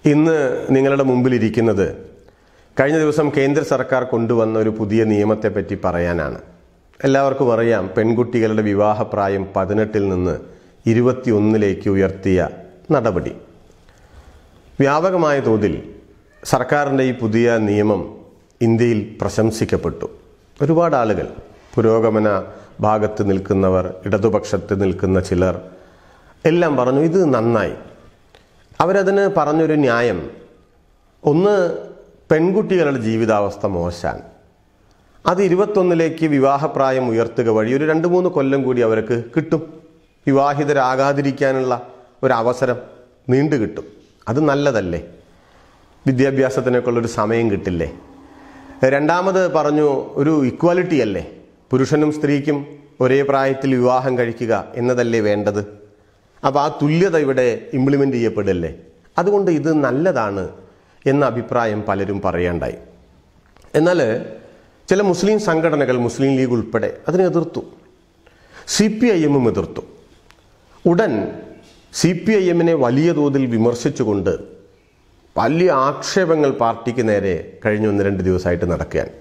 ഇന്ന് നിങ്ങളുടെ മുമ്പിൽ ഇരിക്കുന്നത് കഴിഞ്ഞ ദിവസം കേന്ദ്ര സർക്കാർ കൊണ്ടുവന്ന ഒരു പുതിയ നിയമത്തെപ്പറ്റി പറയാനാണ് എല്ലാവർക്കും അറിയാം പെൺകുട്ടികളുടെ വിവാഹപ്രായം പതിനെട്ടിൽ നിന്ന് ഇരുപത്തിയൊന്നിലേക്ക് ഉയർത്തിയ നടപടി വ്യാപകമായ തോതിൽ സർക്കാരിൻ്റെ ഈ പുതിയ നിയമം ഇന്ത്യയിൽ പ്രശംസിക്കപ്പെട്ടു ഒരുപാട് ആളുകൾ പുരോഗമന ഭാഗത്ത് നിൽക്കുന്നവർ ഇടതുപക്ഷത്ത് നിൽക്കുന്ന ചിലർ എല്ലാം പറഞ്ഞു ഇത് നന്നായി അവരതിന് പറഞ്ഞൊരു ന്യായം ഒന്ന് പെൺകുട്ടികളുടെ ജീവിതാവസ്ഥ മോശാൻ അത് ഇരുപത്തൊന്നിലേക്ക് വിവാഹപ്രായം ഉയർത്തുക വഴി ഒരു രണ്ട് മൂന്ന് കൊല്ലം കൂടി അവർക്ക് കിട്ടും വിവാഹിതരാകാതിരിക്കാനുള്ള ഒരു അവസരം നീണ്ടു കിട്ടും അത് നല്ലതല്ലേ വിദ്യാഭ്യാസത്തിനൊക്കെ ഉള്ളൊരു സമയം കിട്ടില്ലേ രണ്ടാമത് പറഞ്ഞു ഒരു ഇക്വാലിറ്റി അല്ലേ പുരുഷനും സ്ത്രീക്കും ഒരേ പ്രായത്തിൽ വിവാഹം കഴിക്കുക എന്നതല്ലേ വേണ്ടത് അപ്പോൾ ആ തുല്യത ഇവിടെ ഇംപ്ലിമെൻ്റ് ചെയ്യപ്പെടല്ലേ അതുകൊണ്ട് ഇത് നല്ലതാണ് എന്ന അഭിപ്രായം പലരും പറയേണ്ടായി എന്നാൽ ചില മുസ്ലിം സംഘടനകൾ മുസ്ലിം ലീഗ് ഉൾപ്പെടെ അതിനെ എതിർത്തു സി പി ഐ എമ്മും എതിർത്തു ഉടൻ സി പി ഐ എമ്മിനെ വലിയ തോതിൽ വിമർശിച്ചുകൊണ്ട് വലിയ ആക്ഷേപങ്ങൾ പാർട്ടിക്ക് നേരെ കഴിഞ്ഞ ഒന്ന് രണ്ട് ദിവസമായിട്ട് നടക്കുകയാണ്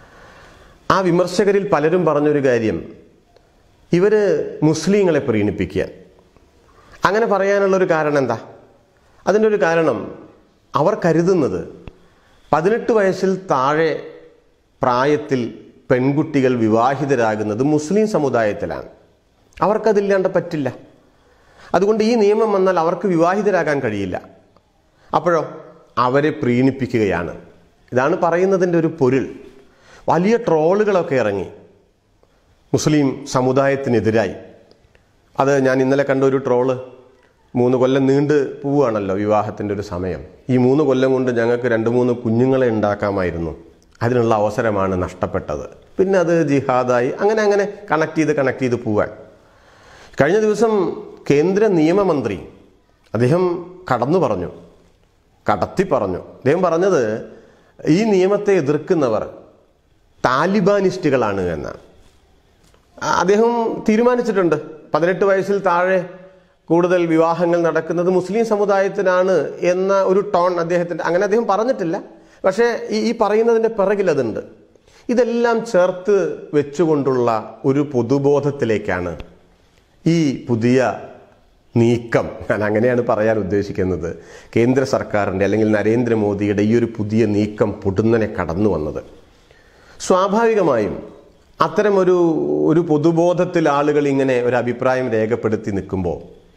ആ വിമർശകരിൽ പലരും പറഞ്ഞൊരു കാര്യം ഇവര് മുസ്ലിങ്ങളെ പ്രീണിപ്പിക്കാൻ അങ്ങനെ പറയാനുള്ളൊരു കാരണം എന്താ അതിൻ്റെ ഒരു കാരണം അവർ കരുതുന്നത് പതിനെട്ട് വയസ്സിൽ താഴെ പ്രായത്തിൽ പെൺകുട്ടികൾ വിവാഹിതരാകുന്നത് മുസ്ലിം സമുദായത്തിലാണ് അവർക്കതില്ലാണ്ട് പറ്റില്ല അതുകൊണ്ട് ഈ നിയമം വന്നാൽ അവർക്ക് വിവാഹിതരാകാൻ കഴിയില്ല അപ്പോഴോ അവരെ പ്രീണിപ്പിക്കുകയാണ് ഇതാണ് പറയുന്നതിൻ്റെ ഒരു പൊരുൾ വലിയ ട്രോളുകളൊക്കെ ഇറങ്ങി മുസ്ലിം സമുദായത്തിനെതിരായി അത് ഞാൻ ഇന്നലെ കണ്ട ഒരു ട്രോള് മൂന്ന് കൊല്ലം നീണ്ട് പോവുകയാണല്ലോ വിവാഹത്തിൻ്റെ ഒരു സമയം ഈ മൂന്ന് കൊല്ലം കൊണ്ട് ഞങ്ങൾക്ക് രണ്ട് മൂന്ന് കുഞ്ഞുങ്ങളെ ഉണ്ടാക്കാമായിരുന്നു അതിനുള്ള അവസരമാണ് നഷ്ടപ്പെട്ടത് പിന്നെ അത് ജിഹാദായി അങ്ങനെ അങ്ങനെ കണക്ട് ചെയ്ത് കണക്ട് ചെയ്ത് പോവാൻ കഴിഞ്ഞ ദിവസം കേന്ദ്ര നിയമമന്ത്രി അദ്ദേഹം കടന്നു പറഞ്ഞു കടത്തി പറഞ്ഞു അദ്ദേഹം പറഞ്ഞത് ഈ നിയമത്തെ എതിർക്കുന്നവർ താലിബാനിസ്റ്റുകളാണ് എന്നാണ് അദ്ദേഹം തീരുമാനിച്ചിട്ടുണ്ട് പതിനെട്ട് വയസ്സിൽ താഴെ കൂടുതൽ വിവാഹങ്ങൾ നടക്കുന്നത് മുസ്ലിം സമുദായത്തിനാണ് എന്ന ഒരു ടോൺ അദ്ദേഹത്തിൻ്റെ അങ്ങനെ അദ്ദേഹം പറഞ്ഞിട്ടില്ല പക്ഷേ ഈ ഈ പറയുന്നതിൻ്റെ പിറകിൽ അതുണ്ട് ഇതെല്ലാം ചേർത്ത് വെച്ചുകൊണ്ടുള്ള ഒരു പൊതുബോധത്തിലേക്കാണ് ഈ പുതിയ നീക്കം ഞാൻ അങ്ങനെയാണ് പറയാൻ ഉദ്ദേശിക്കുന്നത് കേന്ദ്ര സർക്കാരിൻ്റെ അല്ലെങ്കിൽ നരേന്ദ്രമോദിയുടെ ഈ ഒരു പുതിയ നീക്കം പൊടുന്നനെ കടന്നു വന്നത് സ്വാഭാവികമായും അത്തരം ഒരു ഒരു പൊതുബോധത്തിൽ ആളുകൾ ഇങ്ങനെ ഒരു അഭിപ്രായം രേഖപ്പെടുത്തി നിൽക്കുമ്പോൾ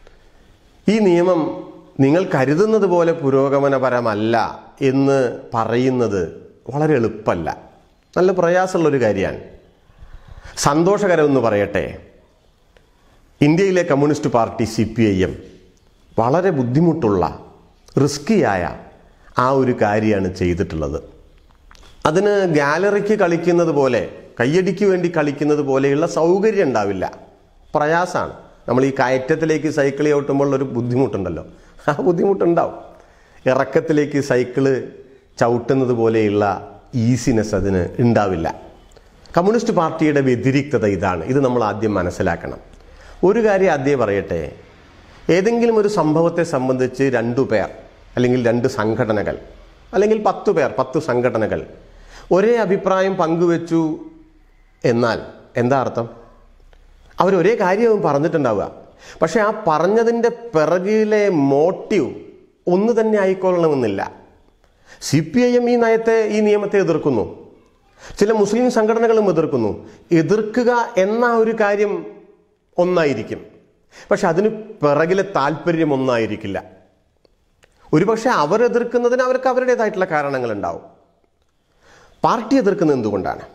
ഈ നിയമം നിങ്ങൾ കരുതുന്നത് പോലെ പുരോഗമനപരമല്ല എന്ന് പറയുന്നത് വളരെ എളുപ്പമല്ല നല്ല പ്രയാസമുള്ളൊരു കാര്യമാണ് സന്തോഷകരമെന്ന് പറയട്ടെ ഇന്ത്യയിലെ communist party C P I M വളരെ ബുദ്ധിമുട്ടുള്ള റിസ്കിയായ ആ ഒരു കാര്യമാണ് ചെയ്തിട്ടുള്ളത് അതിന് ഗാലറിക്ക് കളിക്കുന്നത് പോലെ കയ്യടിക്ക് വേണ്ടി കളിക്കുന്നത് പോലെയുള്ള സൗകര്യം ഉണ്ടാവില്ല പ്രയാസമാണ് നമ്മൾ ഈ കയറ്റത്തിലേക്ക് സൈക്കിൾ ചവിട്ടുമ്പോൾ ഒരു ബുദ്ധിമുട്ടുണ്ടല്ലോ ആ ബുദ്ധിമുട്ടുണ്ടാവും ഇറക്കത്തിലേക്ക് സൈക്കിള് ചവിട്ടുന്നത് പോലെയുള്ള ഈസിനെസ് അതിന് ഉണ്ടാവില്ല കമ്മ്യൂണിസ്റ്റ് പാർട്ടിയുടെ വ്യതിരിക്തത ഇതാണ് ഇത് നമ്മൾ ആദ്യം മനസ്സിലാക്കണം ഒരു കാര്യം ആദ്യം പറയട്ടെ ഏതെങ്കിലും ഒരു സംഭവത്തെ സംബന്ധിച്ച് രണ്ടു പേർ അല്ലെങ്കിൽ രണ്ട് സംഘടനകൾ അല്ലെങ്കിൽ പത്തു പേർ പത്ത് സംഘടനകൾ ഒരേ അഭിപ്രായം പങ്കുവെച്ചു എന്നാൽ എന്താ അർത്ഥം അവർ ഒരേ കാര്യവും പറഞ്ഞിട്ടുണ്ടാവുക പക്ഷെ ആ പറഞ്ഞതിൻ്റെ പിറകിലെ മോട്ടീവ് ഒന്ന് തന്നെ ആയിക്കൊള്ളണമെന്നില്ല സി പി ഐ എം ഈ നയത്തെ ഈ നിയമത്തെ എതിർക്കുന്നു ചില മുസ്ലിം സംഘടനകളും എതിർക്കുന്നു എതിർക്കുക എന്ന ഒരു കാര്യം ഒന്നായിരിക്കും പക്ഷെ അതിന് പിറകിലെ താല്പര്യം ഒന്നായിരിക്കില്ല ഒരുപക്ഷെ അവർ എതിർക്കുന്നതിന് അവർക്ക് അവരുടേതായിട്ടുള്ള കാരണങ്ങൾ ഉണ്ടാവും പാർട്ടി എതിർക്കുന്നത് എന്തുകൊണ്ടാണ്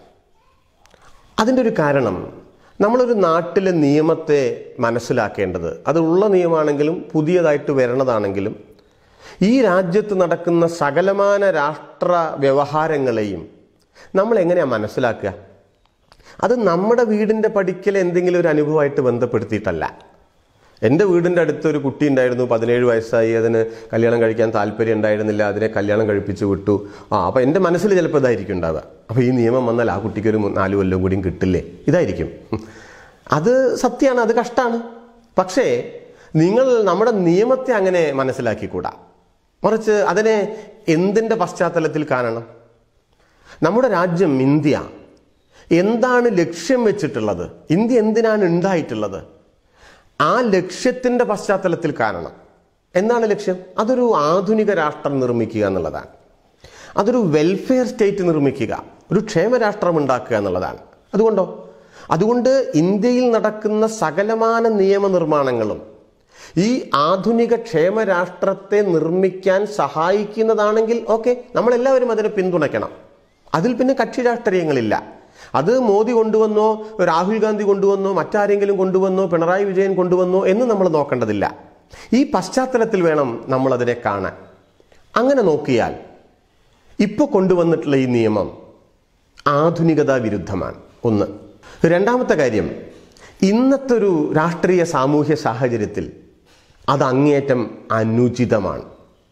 അതിൻ്റെ ഒരു കാരണം നമ്മളൊരു നാട്ടിലെ നിയമത്തെ മനസ്സിലാക്കേണ്ടത് അത് ഉള്ള നിയമമാണെങ്കിലും പുതിയതായിട്ട് വരണതാണെങ്കിലും ഈ രാജ്യത്ത് നടക്കുന്ന സകലമാന രാഷ്ട്ര വ്യവഹാരങ്ങളെയും നമ്മൾ എങ്ങനെയാണ് മനസ്സിലാക്കുക അത് നമ്മുടെ വീടിൻ്റെ പഠിക്കൽ എന്തെങ്കിലും ഒരു അനുഭവമായിട്ട് ബന്ധപ്പെടുത്തിയിട്ടല്ല എൻ്റെ വീടിൻ്റെ അടുത്ത് ഒരു കുട്ടി ഉണ്ടായിരുന്നു പതിനേഴ് വയസ്സായി അതിന് കല്യാണം കഴിക്കാൻ താല്പര്യം ഉണ്ടായിരുന്നില്ല അതിനെ കല്യാണം കഴിപ്പിച്ചു വിട്ടു ആ അപ്പം എൻ്റെ മനസ്സിൽ ചിലപ്പോൾ ഇതായിരിക്കും ഉണ്ടാവുക അപ്പോൾ ഈ നിയമം വന്നാൽ ആ കുട്ടിക്ക് ഒരു മൂ- നാല് കൊല്ലം കൂടിയും കിട്ടില്ലേ ഇതായിരിക്കും അത് സത്യമാണ് അത് കഷ്ടമാണ് പക്ഷേ നിങ്ങൾ നമ്മുടെ നിയമത്തെ അങ്ങനെ മനസ്സിലാക്കിക്കൂടാ മറിച്ച് അതിനെ എന്തിൻ്റെ പശ്ചാത്തലത്തിൽ കാണണം നമ്മുടെ രാജ്യം ഇന്ത്യ എന്താണ് ലക്ഷ്യം വെച്ചിട്ടുള്ളത് ഇന്ത്യ എന്തിനാണ് ഉണ്ടായിട്ടുള്ളത് ആ ലക്ഷ്യത്തിൻ്റെ പശ്ചാത്തലത്തിൽ കാണണം എന്താണ് ലക്ഷ്യം അതൊരു ആധുനിക രാഷ്ട്രം നിർമ്മിക്കുക എന്നുള്ളതാണ് അതൊരു വെൽഫെയർ സ്റ്റേറ്റ് നിർമ്മിക്കുക ഒരു ക്ഷേമരാഷ്ട്രം ഉണ്ടാക്കുക എന്നുള്ളതാണ് അതുകൊണ്ടോ അതുകൊണ്ട് ഇന്ത്യയിൽ നടക്കുന്ന സകലമാന നിയമനിർമ്മാണങ്ങളും ഈ ആധുനിക ക്ഷേമരാഷ്ട്രത്തെ നിർമ്മിക്കാൻ സഹായിക്കുന്നതാണെങ്കിൽ ഓക്കെ നമ്മളെല്ലാവരും അതിനെ പിന്തുണയ്ക്കണം അതിൽ പിന്നെ കക്ഷി രാഷ്ട്രീയങ്ങളില്ല അത് മോദി കൊണ്ടുവന്നോ രാഹുൽ ഗാന്ധി കൊണ്ടുവന്നോ മറ്റാരെങ്കിലും കൊണ്ടുവന്നോ പിണറായി വിജയൻ കൊണ്ടുവന്നോ എന്ന് നമ്മൾ നോക്കേണ്ടതില്ല ഈ പശ്ചാത്തലത്തിൽ വേണം നമ്മൾ അതിനെ കാണാൻ അങ്ങനെ നോക്കിയാൽ ഇപ്പോൾ കൊണ്ടുവന്നിട്ടുള്ള ഈ നിയമം ആധുനികതാ വിരുദ്ധമാണ് ഒന്ന് രണ്ടാമത്തെ കാര്യം ഇന്നത്തെ ഒരു രാഷ്ട്രീയ സാമൂഹ്യ സാഹചര്യത്തിൽ അത് അങ്ങേയറ്റം അനുചിതമാണ്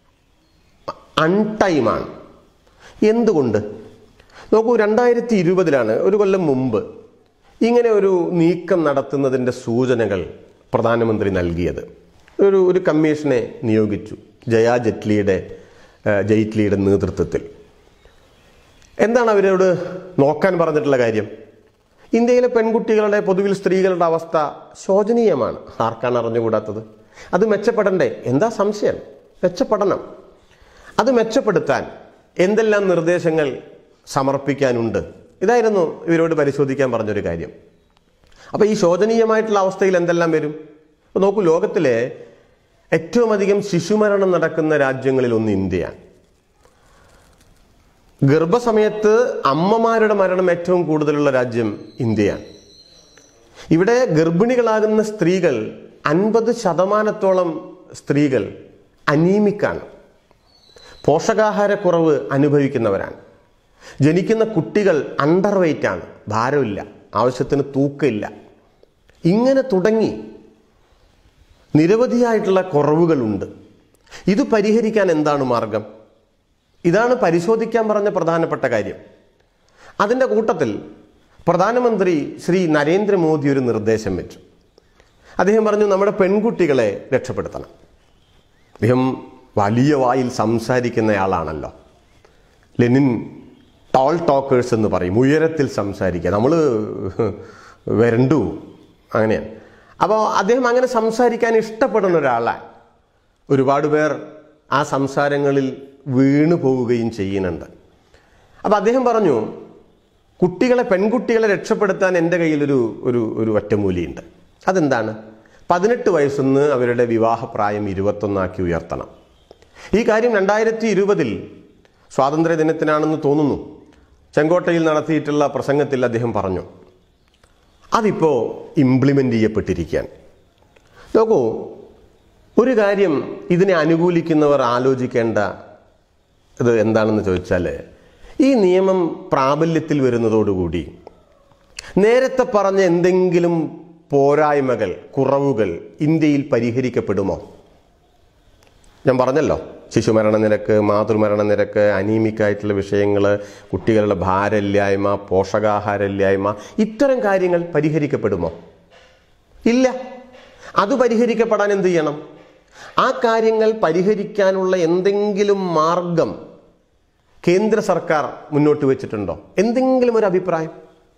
അൺടൈമാണ് എന്തുകൊണ്ട് നോക്കൂ രണ്ടായിരത്തി ഇരുപതിലാണ് ഒരു കൊല്ലം മുമ്പ് ഇങ്ങനെ ഒരു നീക്കം നടത്തുന്നതിൻ്റെ സൂചനകൾ പ്രധാനമന്ത്രി നൽകിയത് ഒരു ഒരു കമ്മീഷനെ നിയോഗിച്ചു ജയാ ജെറ്റ്ലിയുടെ ഏഹ്, ജെയ്റ്റ്ലിയുടെ നേതൃത്വത്തിൽ എന്താണ് അവരോട് നോക്കാൻ പറഞ്ഞിട്ടുള്ള കാര്യം ഇന്ത്യയിലെ പെൺകുട്ടികളുടെ പൊതുവിൽ സ്ത്രീകളുടെ അവസ്ഥ ശോചനീയമാണ് ആർക്കാണ് അറിഞ്ഞുകൂടാത്തത് അത് മെച്ചപ്പെടണ്ടേ എന്താ സംശയം മെച്ചപ്പെടണം അത് മെച്ചപ്പെടുത്താൻ എന്തെല്ലാം നിർദ്ദേശങ്ങൾ സമർപ്പിക്കാനുണ്ട് ഇതായിരുന്നു ഇവരോട് പരിശോധിക്കാൻ പറഞ്ഞൊരു കാര്യം അപ്പോൾ ഈ ശോചനീയമായിട്ടുള്ള അവസ്ഥയിൽ എന്തെല്ലാം വരും അപ്പോൾ നോക്കൂ ലോകത്തിലെ ഏറ്റവും അധികം ശിശുമരണം നടക്കുന്ന രാജ്യങ്ങളിൽ ഒന്ന് ഇന്ത്യയാണ് ഗർഭസമയത്ത് അമ്മമാരുടെ മരണം ഏറ്റവും കൂടുതലുള്ള രാജ്യം ഇന്ത്യയാണ് ഇവിടെ ഗർഭിണികളാകുന്ന സ്ത്രീകൾ അൻപത് ശതമാനത്തോളം സ്ത്രീകൾ അനീമിക്കാണ് പോഷകാഹാരക്കുറവ് അനുഭവിക്കുന്നവരാണ് ജനിക്കുന്ന കുട്ടികൾ അണ്ടർ വെയിറ്റ് ആണ് ഭാരമില്ല ആവശ്യത്തിന് തൂക്കമില്ല ഇങ്ങനെ തുടങ്ങി നിരവധിയായിട്ടുള്ള കുറവുകളുണ്ട് ഇത് പരിഹരിക്കാൻ എന്താണ് മാർഗം ഇതാണ് പരിശോധിക്കാൻ പറഞ്ഞ പ്രധാനപ്പെട്ട കാര്യം അതിൻ്റെ കൂട്ടത്തിൽ പ്രധാനമന്ത്രി ശ്രീ നരേന്ദ്രമോദി ഒരു നിർദ്ദേശം വെച്ചു അദ്ദേഹം പറഞ്ഞു നമ്മുടെ പെൺകുട്ടികളെ രക്ഷപ്പെടുത്തണം അദ്ദേഹം വലിയ വായിൽ സംസാരിക്കുന്നയാളാണല്ലോ ലെനിൻ ടോൾ ടോക്കേഴ്സ് എന്ന് പറയും ഉയരത്തിൽ സംസാരിക്കുക നമ്മൾ വരണ്ടു അങ്ങനെയാണ് അപ്പോൾ അദ്ദേഹം അങ്ങനെ സംസാരിക്കാൻ ഇഷ്ടപ്പെടുന്ന ഒരാളാണ് ഒരുപാട് പേർ ആ സംസാരങ്ങളിൽ വീണു പോവുകയും ചെയ്യുന്നുണ്ട് അപ്പോൾ അദ്ദേഹം പറഞ്ഞു കുട്ടികളെ പെൺകുട്ടികളെ രക്ഷപ്പെടുത്താൻ എൻ്റെ കയ്യിലൊരു ഒരു ഒരു ഒറ്റമൂലിയുണ്ട് അതെന്താണ് പതിനെട്ട് വയസ്സെന്ന് അവരുടെ വിവാഹപ്രായം ഇരുപത്തൊന്നാക്കി ഉയർത്തണം ഈ കാര്യം രണ്ടായിരത്തി ഇരുപതിൽ സ്വാതന്ത്ര്യ ദിനത്തിനാണെന്ന് തോന്നുന്നു ചെങ്കോട്ടയിൽ നടത്തിയിട്ടുള്ള പ്രസംഗത്തിൽ അദ്ദേഹം പറഞ്ഞു അതിപ്പോൾ ഇംപ്ലിമെൻ്റ് ചെയ്യപ്പെട്ടിരിക്കുകയാണ് നോക്കൂ ഒരു കാര്യം ഇതിനെ അനുകൂലിക്കുന്നവർ ആലോചിക്കേണ്ട ഇത് എന്താണെന്ന് ചോദിച്ചാൽ ഈ നിയമം പ്രാബല്യത്തിൽ വരുന്നതോടുകൂടി നേരത്തെ പറഞ്ഞ എന്തെങ്കിലും പോരായ്മകൾ കുറവുകൾ ഇന്ത്യയിൽ പരിഹരിക്കപ്പെടുമോ ഞാൻ പറഞ്ഞല്ലോ ശിശുമരണ നിരക്ക് മാതൃമരണ നിരക്ക് അനീമിക്കായിട്ടുള്ള വിഷയങ്ങൾ കുട്ടികളുടെ ഭാരമില്ലായ്മ പോഷകാഹാരമില്ലായ്മ ഇത്തരം കാര്യങ്ങൾ പരിഹരിക്കപ്പെടുമോ ഇല്ല അത് പരിഹരിക്കപ്പെടാൻ എന്ത് ചെയ്യണം ആ കാര്യങ്ങൾ പരിഹരിക്കാനുള്ള എന്തെങ്കിലും മാർഗം കേന്ദ്ര സർക്കാർ മുന്നോട്ട് വെച്ചിട്ടുണ്ടോ എന്തെങ്കിലും ഒരു അഭിപ്രായം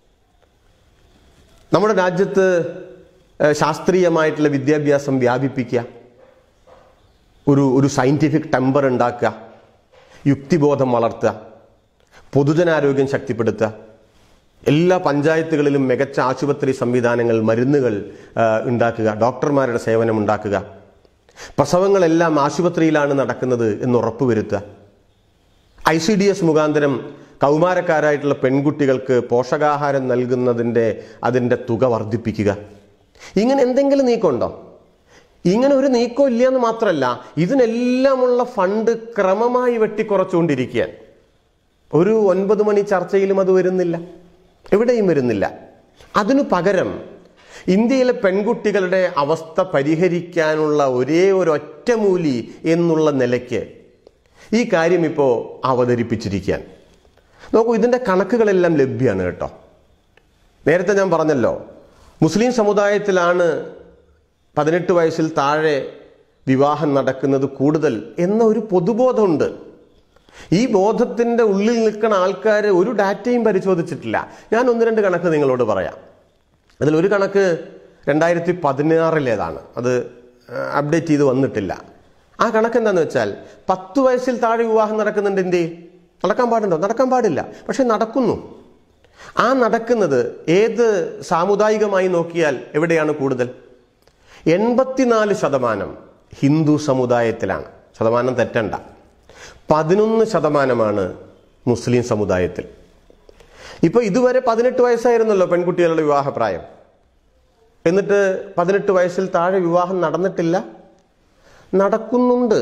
നമ്മുടെ രാജ്യത്ത് ഏഹ്, ശാസ്ത്രീയമായിട്ടുള്ള വിദ്യാഭ്യാസം വ്യാപിപ്പിക്കുക ഒരു ഒരു സയൻറ്റിഫിക് ടെമ്പർ ഉണ്ടാക്കുക യുക്തിബോധം വളർത്തുക പൊതുജനാരോഗ്യം ശക്തിപ്പെടുത്തുക എല്ലാ പഞ്ചായത്തുകളിലും മികച്ച ആശുപത്രി സംവിധാനങ്ങൾ മരുന്നുകൾ ആ, ഉണ്ടാക്കുക ഡോക്ടർമാരുടെ സേവനം ഉണ്ടാക്കുക പ്രസവങ്ങളെല്ലാം ആശുപത്രിയിലാണ് നടക്കുന്നത് എന്ന് ഉറപ്പുവരുത്തുക ഐ സി ഡി എസ് മുഖാന്തരം കൗമാരക്കാരായിട്ടുള്ള പെൺകുട്ടികൾക്ക് പോഷകാഹാരം നൽകുന്നതിൻ്റെ അതിൻ്റെ തുക വർദ്ധിപ്പിക്കുക ഇങ്ങനെ എന്തെങ്കിലും നീക്കമുണ്ടോ ഇങ്ങനെ ഒരു നീക്കം ഇല്ല എന്ന് മാത്രമല്ല ഇതിനെല്ലാമുള്ള ഫണ്ട് ക്രമമായി വെട്ടിക്കുറച്ചുകൊണ്ടിരിക്കുകയാണ് ഒരു ഒൻപത് മണി ചർച്ചയിലും അത് വരുന്നില്ല എവിടെയും വരുന്നില്ല അതിനു പകരം ഇന്ത്യയിലെ പെൺകുട്ടികളുടെ അവസ്ഥ പരിഹരിക്കാനുള്ള ഒരേ ഒരു ഒറ്റമൂലി എന്നുള്ള നിലയ്ക്ക് ഈ കാര്യം ഇപ്പോൾ അവതരിപ്പിച്ചിരിക്കാൻ നോക്കൂ ഇതിൻ്റെ കണക്കുകളെല്ലാം ലഭ്യമാണ് കേട്ടോ നേരത്തെ ഞാൻ പറഞ്ഞല്ലോ മുസ്ലിം സമുദായത്തിലാണ് പതിനെട്ട് വയസ്സിൽ താഴെ വിവാഹം നടക്കുന്നത് കൂടുതൽ എന്ന ഒരു പൊതുബോധമുണ്ട് ഈ ബോധത്തിന്റെ ഉള്ളിൽ നിൽക്കുന്ന ആൾക്കാർ ഒരു ഡാറ്റയും പരിശോധിച്ചിട്ടില്ല ഞാൻ ഒന്ന് രണ്ട് കണക്ക് നിങ്ങളോട് പറയാം അതിൽ ഒരു കണക്ക് രണ്ടായിരത്തി പതിനാറിലേതാണ് അത് അപ്ഡേറ്റ് ചെയ്ത് വന്നിട്ടില്ല ആ കണക്ക് എന്താണെന്ന് വെച്ചാൽ പത്ത് വയസ്സിൽ താഴെ വിവാഹം നടക്കുന്നുണ്ട് ഇന്ത്യയിൽ നടക്കാൻ പാടുണ്ടോ നടക്കാൻ പാടില്ല പക്ഷെ നടക്കുന്നു ആ നടക്കുന്നത് ഏത് സാമുദായികമായി നോക്കിയാൽ എവിടെയാണ് കൂടുതൽ എൺപത്തിനാല് ശതമാനം ഹിന്ദു സമുദായത്തിലാണ് ശതമാനം തെറ്റണ്ട പതിനൊന്ന് ശതമാനമാണ് മുസ്ലിം സമുദായത്തിൽ ഇപ്പോൾ ഇതുവരെ പതിനെട്ട് വയസ്സായിരുന്നല്ലോ പെൺകുട്ടികളുടെ വിവാഹപ്രായം എന്നിട്ട് പതിനെട്ട് വയസ്സിൽ താഴെ വിവാഹം നടന്നിട്ടില്ല നടക്കുന്നുണ്ട്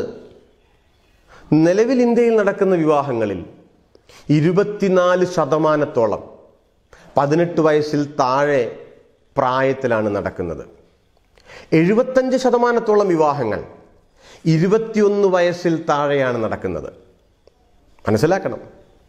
നിലവിൽ ഇന്ത്യയിൽ നടക്കുന്ന വിവാഹങ്ങളിൽ ഇരുപത്തിനാല് ശതമാനത്തോളം പതിനെട്ട് വയസ്സിൽ താഴെ പ്രായത്തിലാണ് നടക്കുന്നത് എഴുപത്തഞ്ച് ശതമാനത്തോളം വിവാഹങ്ങൾ ഇരുപത്തിയൊന്ന് വയസ്സിൽ താഴെയാണ് നടക്കുന്നത് മനസ്സിലാക്കണം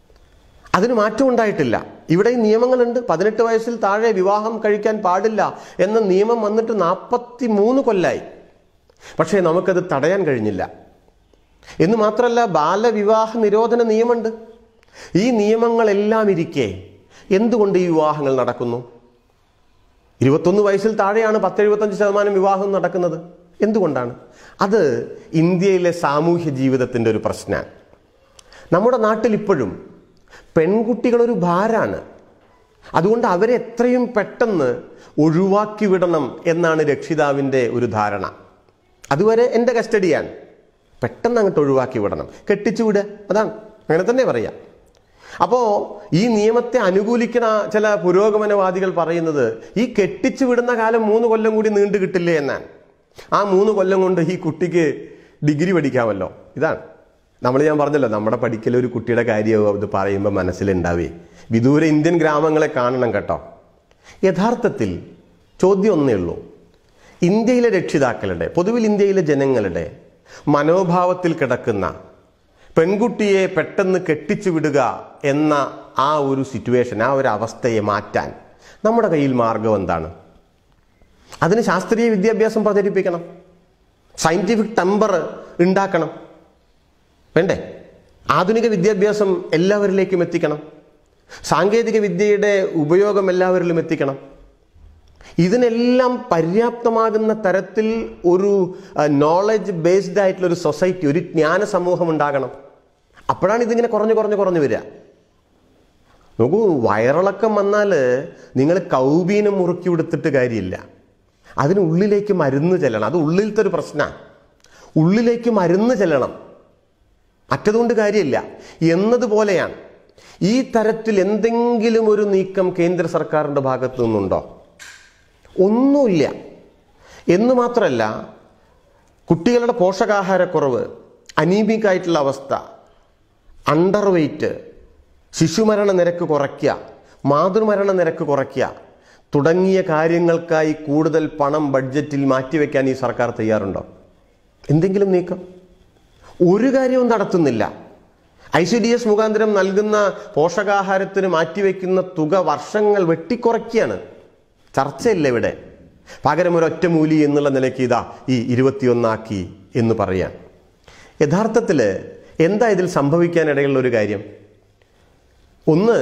അതിന് മാറ്റം ഉണ്ടായിട്ടില്ല ഇവിടെ ഈ നിയമങ്ങളുണ്ട് പതിനെട്ട് വയസ്സിൽ താഴെ വിവാഹം കഴിക്കാൻ പാടില്ല എന്ന നിയമം വന്നിട്ട് നാൽപ്പത്തി മൂന്ന് കൊല്ലായി പക്ഷേ നമുക്കത് തടയാൻ കഴിഞ്ഞില്ല എന്ന് മാത്രമല്ല ബാലവിവാഹ നിരോധന നിയമമുണ്ട് ഈ നിയമങ്ങളെല്ലാം ഇരിക്കെ എന്തുകൊണ്ട് ഈ വിവാഹങ്ങൾ നടക്കുന്നു ഇരുപത്തൊന്ന് വയസ്സിൽ താഴെയാണ് പത്ത് എഴുപത്തഞ്ച് ശതമാനം വിവാഹം നടക്കുന്നത് എന്തുകൊണ്ടാണ് അത് ഇന്ത്യയിലെ സാമൂഹ്യ ജീവിതത്തിൻ്റെ ഒരു പ്രശ്നമാണ് നമ്മുടെ നാട്ടിൽ ഇപ്പോഴും പെൺകുട്ടികളൊരു ഭാരാണ് അതുകൊണ്ട് അവരെ എത്രയും പെട്ടെന്ന് ഒഴിവാക്കി വിടണം എന്നാണ് രക്ഷിതാവിൻ്റെ ഒരു ധാരണ അതുവരെ എൻ്റെ കസ്റ്റഡിയാണ് പെട്ടെന്ന് അങ്ങോട്ട് ഒഴിവാക്കി വിടണം കെട്ടിച്ചു വിടുക അതാണ് അങ്ങനെ തന്നെ പറയാം അപ്പോൾ ഈ നിയമത്തെ അനുകൂലിക്കുന്ന ചില പുരോഗമനവാദികൾ പറയുന്നത് ഈ കെട്ടിച്ചു വിടുന്ന കാലം മൂന്ന് കൊല്ലം കൂടി നീണ്ടു കിട്ടില്ലേ എന്നാണ് ആ മൂന്ന് കൊല്ലം കൊണ്ട് ഈ കുട്ടിക്ക് ഡിഗ്രി പഠിക്കാമല്ലോ ഇതാണ് നമ്മൾ ഞാൻ പറഞ്ഞല്ലോ നമ്മുടെ പഠിക്കൽ ഒരു കുട്ടിയുടെ കാര്യമാവും ഇത് പറയുമ്പോൾ മനസ്സിലുണ്ടാവേ വിദൂര ഇന്ത്യൻ ഗ്രാമങ്ങളെ കാണണം കേട്ടോ യഥാർത്ഥത്തിൽ ചോദ്യം ഒന്നേ ഉള്ളൂ ഇന്ത്യയിലെ രക്ഷിതാക്കളുടെ പൊതുവിൽ ഇന്ത്യയിലെ ജനങ്ങളുടെ മനോഭാവത്തിൽ കിടക്കുന്ന പെൺകുട്ടിയെ പെട്ടെന്ന് കെട്ടിച്ചു വിടുക എന്ന ആ ഒരു സിറ്റുവേഷൻ ആ ഒരു അവസ്ഥയെ മാറ്റാൻ നമ്മുടെ കയ്യിൽ മാർഗം എന്താണ് അതിന് ശാസ്ത്രീയ വിദ്യാഭ്യാസം പ്രചരിപ്പിക്കണം സയന്റിഫിക് ടെമ്പർ ഉണ്ടാക്കണം വേണ്ടേ ആധുനിക വിദ്യാഭ്യാസം എല്ലാവരിലേക്കും എത്തിക്കണം സാങ്കേതിക വിദ്യയുടെ ഉപയോഗം എല്ലാവരിലും എത്തിക്കണം ഇതിനെല്ലാം പര്യാപ്തമാകുന്ന തരത്തിൽ ഒരു നോളജ് ബേസ്ഡ് ആയിട്ടുള്ള ഒരു സൊസൈറ്റി ഒരു ജ്ഞാന സമൂഹം ഉണ്ടാകണം അപ്പോഴാണ് ഇതിങ്ങനെ കുറഞ്ഞു കുറഞ്ഞു കുറഞ്ഞു വരിക നോക്കൂ വയറിളക്കം വന്നാൽ നിങ്ങൾ കൗബീനം മുറുക്കി കൊടുത്തിട്ട് കാര്യമില്ല അതിന് ഉള്ളിലേക്ക് മരുന്ന് ചെല്ലണം അത് ഉള്ളിലത്തെ ഒരു പ്രശ്നമാണ് ഉള്ളിലേക്ക് മരുന്ന് ചെല്ലണം മറ്റതുകൊണ്ട് കാര്യമില്ല എന്നതുപോലെയാണ് ഈ തരത്തിൽ എന്തെങ്കിലും ഒരു നീക്കം കേന്ദ്ര സർക്കാരിൻ്റെ ഭാഗത്തു നിന്നുണ്ടോ ഒന്നുമില്ല എന്ന് മാത്രമല്ല കുട്ടികളുടെ പോഷകാഹാരക്കുറവ് അനീമിക് ആയിട്ടുള്ള അവസ്ഥ അണ്ടർ വെയ്റ്റ് ശിശുമരണ നിരക്ക് കുറയ്ക്കുക മാതൃമരണ നിരക്ക് കുറയ്ക്കുക തുടങ്ങിയ കാര്യങ്ങൾക്കായി കൂടുതൽ പണം ബഡ്ജറ്റിൽ മാറ്റിവെക്കാൻ ഈ സർക്കാർ തയ്യാറുണ്ടോ എന്തെങ്കിലും നീക്കം ഒരു കാര്യവും നടത്തുന്നില്ല ഐ സി ഡി എസ് മുഖാന്തരം നൽകുന്ന പോഷകാഹാരത്തിന് മാറ്റിവെക്കുന്ന തുക വർഷങ്ങൾ വെട്ടിക്കുറയ്ക്കുകയാണ് ചർച്ചയില്ല ഇവിടെ പകരം ഒരു ഒറ്റമൂലി എന്നുള്ള നിലയ്ക്ക് ഇതാ ഈ ഇരുപത്തിയൊന്നാക്കി എന്ന് പറയാൻ യഥാർത്ഥത്തിൽ എന്താ ഇതിൽ സംഭവിക്കാനിടയുള്ള ഒരു കാര്യം ഒന്ന്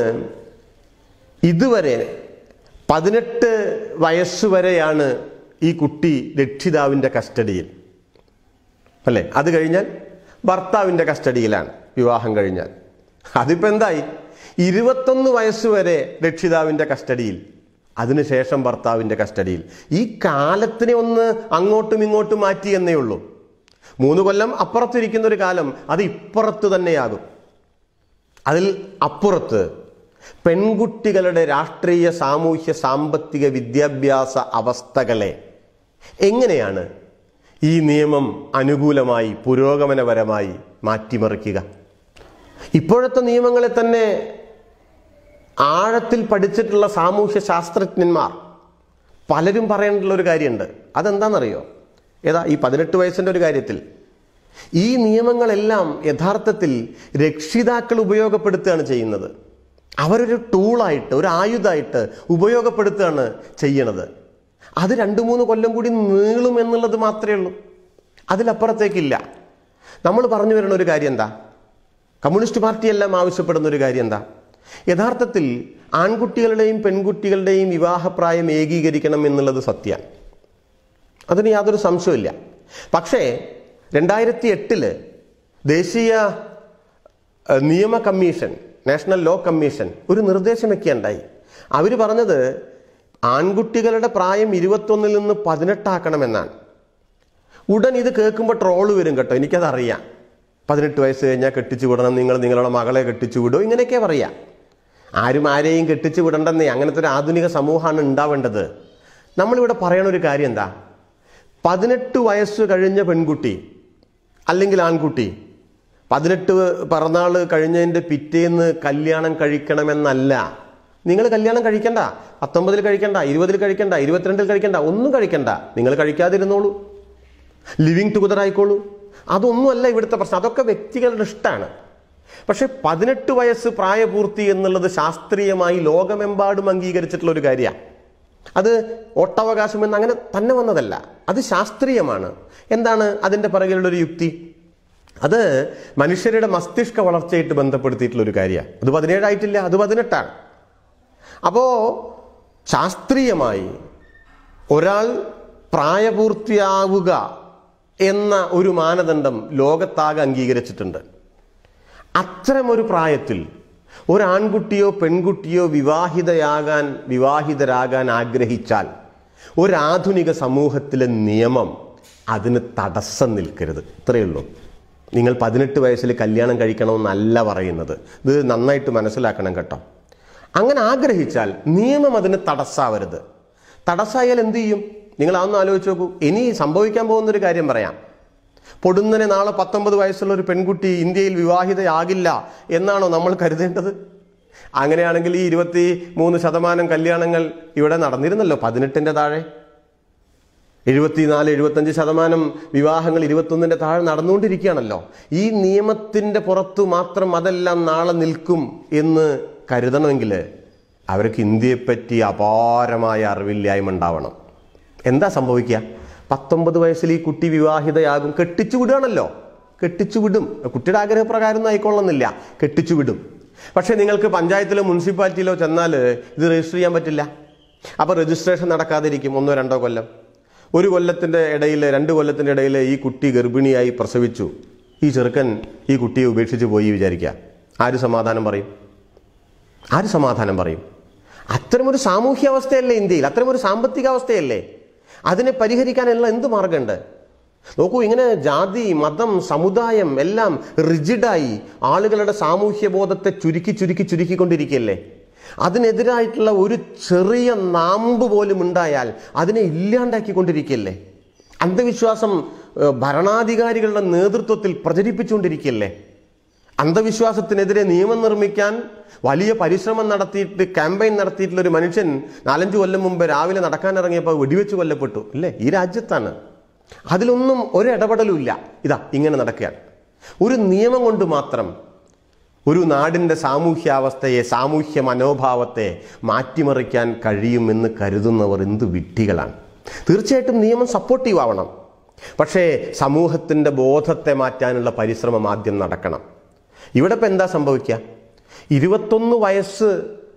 ഇതുവരെ പതിനെട്ട് വയസ്സുവരെയാണ് ഈ കുട്ടി രക്ഷിതാവിൻ്റെ കസ്റ്റഡിയിൽ അല്ലേ അത് കഴിഞ്ഞാൽ ഭർത്താവിൻ്റെ കസ്റ്റഡിയിലാണ് വിവാഹം കഴിഞ്ഞാൽ അതിപ്പോൾ എന്തായി ഇരുപത്തൊന്ന് വയസ്സ് വരെ രക്ഷിതാവിൻ്റെ കസ്റ്റഡിയിൽ അതിനുശേഷം ഭർത്താവിൻ്റെ കസ്റ്റഡിയിൽ ഈ കാലത്തിനെ ഒന്ന് അങ്ങോട്ടും ഇങ്ങോട്ടും മാറ്റി എന്നേ ഉള്ളൂ മൂന്ന് കൊല്ലം അപ്പുറത്തിരിക്കുന്ന ഒരു കാലം അത് ഇപ്പുറത്ത് തന്നെയാകും അതിൽ അപ്പുറത്ത് പെൺകുട്ടികളുടെ രാഷ്ട്രീയ സാമൂഹ്യ സാമ്പത്തിക വിദ്യാഭ്യാസ അവസ്ഥകളെ എങ്ങനെയാണ് ഈ നിയമം അനുകൂലമായി പുരോഗമനപരമായി മാറ്റിമറിക്കുക ഇപ്പോഴത്തെ നിയമങ്ങളെ തന്നെ ആഴത്തിൽ പഠിച്ചിട്ടുള്ള സാമൂഹ്യ ശാസ്ത്രജ്ഞന്മാർ പലരും പറയേണ്ടുള്ള ഒരു കാര്യമുണ്ട് അതെന്താണെന്നറിയോ ഏതാ ഈ പതിനെട്ട് വയസ്സിൻ്റെ ഒരു കാര്യത്തിൽ ഈ നിയമങ്ങളെല്ലാം യഥാർത്ഥത്തിൽ രക്ഷിതാക്കൾ ഉപയോഗപ്പെടുത്തുകയാണ് ചെയ്യുന്നത് അവരൊരു ടൂളായിട്ട് ഒരു ആയുധമായിട്ട് ഉപയോഗപ്പെടുത്തുകയാണ് ചെയ്യണത് അത് രണ്ട് മൂന്ന് കൊല്ലം കൂടി നീളും എന്നുള്ളത് മാത്രമേ ഉള്ളൂ അതിലപ്പുറത്തേക്കില്ല നമ്മൾ പറഞ്ഞു വരുന്ന ഒരു കാര്യം എന്താ കമ്മ്യൂണിസ്റ്റ് പാർട്ടിയെല്ലാം ആവശ്യപ്പെടുന്ന ഒരു കാര്യം എന്താ യഥാർത്ഥത്തിൽ ആൺകുട്ടികളുടെയും പെൺകുട്ടികളുടെയും വിവാഹപ്രായം ഏകീകരിക്കണം എന്നുള്ളത് സത്യമാണ് അതിന് യാതൊരു സംശയമില്ല പക്ഷേ രണ്ടായിരത്തി എട്ടില് ദേശീയ ഏഹ്, നിയമ കമ്മീഷൻ നാഷണൽ ലോ കമ്മീഷൻ ഒരു നിർദ്ദേശം വെക്കുകയുണ്ടായി അവർ പറഞ്ഞത് ആൺകുട്ടികളുടെ പ്രായം ഇരുപത്തൊന്നിൽ നിന്ന് പതിനെട്ടാക്കണമെന്നാണ് ഉടൻ ഇത് കേൾക്കുമ്പോൾ ട്രോള് വരും കേട്ടോ എനിക്കതറിയാം പതിനെട്ട് വയസ്സ് കഴിഞ്ഞാൽ കെട്ടിച്ചു വിടണം നിങ്ങൾ നിങ്ങളുടെ മകളെ കെട്ടിച്ചു വിടുമോ ഇങ്ങനെയൊക്കെ പറയാം ആരും ആരെയും കെട്ടിച്ചു വിടണ്ടെന്നേ അങ്ങനത്തെ ഒരു ആധുനിക സമൂഹമാണ് ഉണ്ടാവേണ്ടത് നമ്മളിവിടെ പറയണ ഒരു കാര്യം എന്താ പതിനെട്ട് വയസ്സ് കഴിഞ്ഞ പെൺകുട്ടി അല്ലെങ്കിൽ ആൺകുട്ടി പതിനെട്ട് പിറന്നാൾ കഴിഞ്ഞതിൻ്റെ പിറ്റേന്ന് കല്യാണം കഴിക്കണമെന്നല്ല നിങ്ങൾ കല്യാണം കഴിക്കണ്ട പത്തൊമ്പതിൽ കഴിക്കണ്ട ഇരുപതിൽ കഴിക്കണ്ട ഇരുപത്തിരണ്ടിൽ കഴിക്കണ്ട ഒന്നും കഴിക്കണ്ട നിങ്ങൾ കഴിക്കാതിരുന്നോളൂ ലിവിങ് ടുഗദർ ആയിക്കോളൂ അതൊന്നുമല്ല ഇവിടുത്തെ പ്രശ്നം അതൊക്കെ വ്യക്തികളുടെ ഇഷ്ടമാണ് പക്ഷെ പതിനെട്ട് വയസ്സ് പ്രായപൂർത്തി എന്നുള്ളത് ശാസ്ത്രീയമായി ലോകമെമ്പാടും അംഗീകരിച്ചിട്ടുള്ള ഒരു കാര്യമാണ് അത് ഒട്ടവകാശം എന്ന് അങ്ങനെ തന്നെ വന്നതല്ല അത് ശാസ്ത്രീയമാണ് എന്താണ് അതിൻ്റെ പിറകിലുള്ള ഒരു യുക്തി അത് മനുഷ്യരുടെ മസ്തിഷ്ക വളർച്ചയായിട്ട് ബന്ധപ്പെടുത്തിയിട്ടുള്ള ഒരു കാര്യമാണ് അത് പതിനേഴായിട്ടില്ല അത് പതിനെട്ടാണ് അപ്പോ ശാസ്ത്രീയമായി ഒരാൾ പ്രായപൂർത്തിയാവുക എന്ന ഒരു മാനദണ്ഡം ലോകത്താകെ അംഗീകരിച്ചിട്ടുണ്ട് അത്തരമൊരു പ്രായത്തിൽ ഒരു ആൺകുട്ടിയോ പെൺകുട്ടിയോ വിവാഹിതയാകാൻ വിവാഹിതരാകാൻ ആഗ്രഹിച്ചാൽ ഒരാധുനിക സമൂഹത്തിലെ നിയമം അതിന് തടസ്സം നിൽക്കരുത് ഇത്രയേ ഉള്ളൂ നിങ്ങൾ പതിനെട്ട് വയസ്സിൽ കല്യാണം കഴിക്കണമെന്നല്ല പറയുന്നത് ഇത് നന്നായിട്ട് മനസ്സിലാക്കണം കേട്ടോ അങ്ങനെ ആഗ്രഹിച്ചാൽ നിയമം അതിന് തടസ്സാവരുത് തടസ്സായാൽ എന്ത് ചെയ്യും നിങ്ങൾ അതൊന്ന് ആലോചിച്ച് നോക്കൂ ഇനി സംഭവിക്കാൻ പോകുന്ന ഒരു കാര്യം പറയാം പൊടുന്നനെ നാളെ പത്തൊമ്പത് വയസ്സുള്ള ഒരു പെൺകുട്ടി ഇന്ത്യയിൽ വിവാഹിതയാകില്ല എന്നാണോ നമ്മൾ കരുതേണ്ടത് അങ്ങനെയാണെങ്കിൽ ഈ ഇരുപത്തി മൂന്ന് ശതമാനം കല്യാണങ്ങൾ ഇവിടെ നടന്നിരുന്നല്ലോ പതിനെട്ടിന്റെ താഴെ എഴുപത്തിനാല് എഴുപത്തഞ്ച് ശതമാനം വിവാഹങ്ങൾ ഇരുപത്തൊന്നിന്റെ താഴെ നടന്നുകൊണ്ടിരിക്കുകയാണല്ലോ ഈ നിയമത്തിന്റെ പുറത്തു മാത്രം അതെല്ലാം നാളെ നിൽക്കും എന്ന് കരുതണമെങ്കിൽ അവർക്ക് ഇന്ത്യയെപ്പറ്റി അപാരമായ അറിവില്ലായ്മ ഉണ്ടാവണം എന്താ സംഭവിക്കുക പത്തൊമ്പത് വയസ്സിൽ ഈ കുട്ടി വിവാഹിതയാകും കെട്ടിച്ചു വിടുകയാണല്ലോ കെട്ടിച്ചു വിടും കുട്ടിയുടെ ആഗ്രഹപ്രകാരം ഒന്നും ആയിക്കൊള്ളുന്നില്ല കെട്ടിച്ചു വിടും പക്ഷേ നിങ്ങൾക്ക് പഞ്ചായത്തിലോ മുനിസിപ്പാലിറ്റിയിലോ ചെന്നാൽ ഇത് രജിസ്റ്റർ ചെയ്യാൻ പറ്റില്ല അപ്പോൾ രജിസ്ട്രേഷൻ നടക്കാതിരിക്കും ഒന്നോ രണ്ടോ കൊല്ലം ഒരു കൊല്ലത്തിൻ്റെ ഇടയിൽ രണ്ട് കൊല്ലത്തിൻ്റെ ഇടയിൽ ഈ കുട്ടി ഗർഭിണിയായി പ്രസവിച്ചു ഈ ചെറുക്കൻ ഈ കുട്ടിയെ ഉപേക്ഷിച്ച് പോയി വിചാരിക്കുക ആര് സമാധാനം പറയും ആര് സമാധാനം പറയും അത്തരമൊരു സാമൂഹ്യ അവസ്ഥയല്ലേ ഇന്ത്യയിൽ അത്തരമൊരു സാമ്പത്തിക അവസ്ഥയല്ലേ അതിനെ പരിഹരിക്കാനുള്ള എന്ത് മാർഗമുണ്ട് നോക്കൂ ഇങ്ങനെ ജാതി മതം സമുദായം എല്ലാം റിജിഡായി ആളുകളുടെ സാമൂഹ്യ ബോധത്തെ ചുരുക്കി ചുരുക്കി ചുരുക്കിക്കൊണ്ടിരിക്കുകയല്ലേ അതിനെതിരായിട്ടുള്ള ഒരു ചെറിയ നാമ്പ് പോലും ഉണ്ടായാൽ അതിനെ ഇല്ലാണ്ടാക്കിക്കൊണ്ടിരിക്കുകയല്ലേ അന്ധവിശ്വാസം ഏഹ്, ഭരണാധികാരികളുടെ നേതൃത്വത്തിൽ പ്രചരിപ്പിച്ചുകൊണ്ടിരിക്കുകയല്ലേ അന്ധവിശ്വാസത്തിനെതിരെ നിയമം നിർമ്മിക്കാൻ വലിയ പരിശ്രമം നടത്തിയിട്ട് ക്യാമ്പയിൻ നടത്തിയിട്ടുള്ള ഒരു മനുഷ്യൻ നാലഞ്ച് കൊല്ലം മുമ്പ് രാവിലെ നടക്കാൻ ഇറങ്ങിയപ്പോൾ വെടിവെച്ച് കൊല്ലപ്പെട്ടു അല്ലേ ഈ രാജ്യത്താണ് അതിലൊന്നും ഒരു ഇടപെടലും ഇല്ല ഇതാ ഇങ്ങനെ നടക്കുകയാണ് ഒരു നിയമം കൊണ്ട് മാത്രം ഒരു നാടിൻ്റെ സാമൂഹ്യാവസ്ഥയെ സാമൂഹ്യ മനോഭാവത്തെ മാറ്റിമറിക്കാൻ കഴിയുമെന്ന് കരുതുന്നവർ എന്ത് വിഡ്ഢികളാണ് തീർച്ചയായിട്ടും നിയമം സപ്പോർട്ടീവ് ആവണം പക്ഷേ സമൂഹത്തിൻ്റെ ബോധത്തെ മാറ്റാനുള്ള പരിശ്രമം ആദ്യം നടക്കണം ഇവിടെ ഇപ്പം എന്താ സംഭവിക്കുക ഇരുപത്തൊന്ന് വയസ്സ്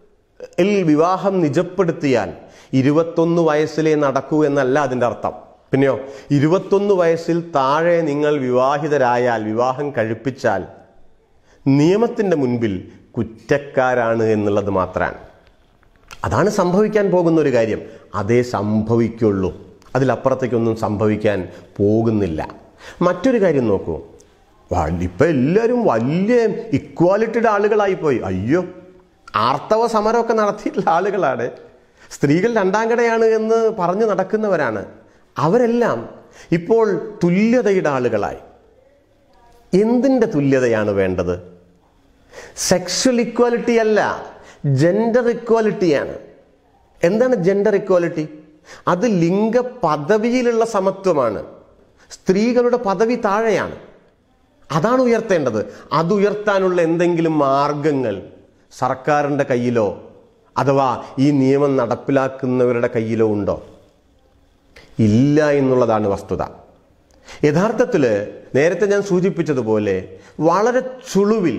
ൽ വിവാഹം നിജപ്പെടുത്തിയാൽ ഇരുപത്തൊന്ന് വയസ്സിലേ നടക്കൂ എന്നല്ല അതിൻ്റെ അർത്ഥം പിന്നെയോ ഇരുപത്തൊന്ന് വയസ്സിൽ താഴെ നിങ്ങൾ വിവാഹിതരായാൽ വിവാഹം കഴിപ്പിച്ചാൽ നിയമത്തിൻ്റെ മുൻപിൽ കുറ്റക്കാരാണ് എന്നുള്ളത് മാത്രമാണ് അതാണ് സംഭവിക്കാൻ പോകുന്ന ഒരു കാര്യം അതേ സംഭവിക്കുള്ളൂ അതിലപ്പുറത്തേക്കൊന്നും സംഭവിക്കാൻ പോകുന്നില്ല മറ്റൊരു കാര്യം നോക്കൂ വ- ഇപ്പൊ എല്ലാവരും വലിയ ഇക്വാലിറ്റിയുടെ ആളുകളായിപ്പോയി അയ്യോ ആർത്തവ സമരമൊക്കെ നടത്തിയിട്ടുള്ള ആളുകളാണ് സ്ത്രീകൾ രണ്ടാം കടയാണ് എന്ന് പറഞ്ഞു നടക്കുന്നവരാണ് അവരെല്ലാം ഇപ്പോൾ തുല്യതയുടെ ആളുകളായി എന്തിൻ്റെ തുല്യതയാണ് വേണ്ടത് സെക്ഷൽ ഇക്വാലിറ്റി അല്ല ജെൻഡർ ഇക്വാലിറ്റിയാണ് എന്താണ് ജെൻഡർ ഇക്വാലിറ്റി അത് ലിംഗ പദവിയിലുള്ള സമത്വമാണ് സ്ത്രീകളുടെ പദവി താഴെയാണ് അതാണ് ഉയർത്തേണ്ടത് അത് ഉയർത്താനുള്ള എന്തെങ്കിലും മാർഗങ്ങൾ സർക്കാരിൻ്റെ കയ്യിലോ അഥവാ ഈ നിയമം നടപ്പിലാക്കുന്നവരുടെ കയ്യിലോ ഉണ്ടോ ഇല്ല എന്നുള്ളതാണ് വസ്തുത യഥാർത്ഥത്തിൽ നേരത്തെ ഞാൻ സൂചിപ്പിച്ചതുപോലെ വളരെ ചുളുവിൽ